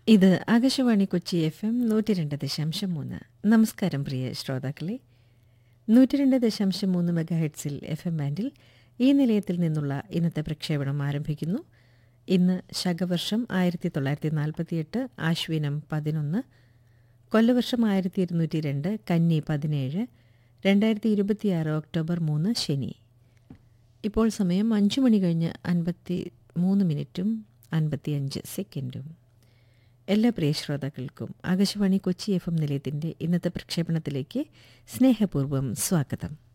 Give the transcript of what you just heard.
ഇത് Akashvani Kochi F M നൂറ്റി രണ്ട് ദശാംശം മൂന്ന് നമസ്കാരം പ്രിയ ശ്രോതാക്കളെ നൂറ്റി രണ്ട് ദശാംശം മൂന്ന് മെഗാഹെഡ്സിൽ എഫ് എം ബാൻഡിൽ ഈ നിലയത്തിൽ നിന്നുള്ള ഇന്നത്തെ പ്രക്ഷേപണം ആരംഭിക്കുന്നു ഇന്ന് ശകവർഷം ആയിരത്തി തൊള്ളായിരത്തി നാൽപ്പത്തിയെട്ട് ആശ്വിനം പതിനൊന്ന് കൊല്ലവർഷം ആയിരത്തി ഇരുന്നൂറ്റി രണ്ട് കന്നി പതിനേഴ് രണ്ടായിരത്തി ഇരുപത്തിയാറ് ഒക്ടോബർ മൂന്ന് ശനി ഇപ്പോൾ സമയം അഞ്ചു മണി കഴിഞ്ഞ് അൻപത്തി മൂന്ന് മിനിറ്റും അൻപത്തിയഞ്ച് സെക്കൻഡും എല്ലാ പ്രിയ ശ്രോതാക്കൾക്കും ആകാശവാണി കൊച്ചി എഫ് എം നിലയത്തിൻ്റെ ഇന്നത്തെ പ്രക്ഷേപണത്തിലേക്ക് സ്നേഹപൂർവ്വം സ്വാഗതം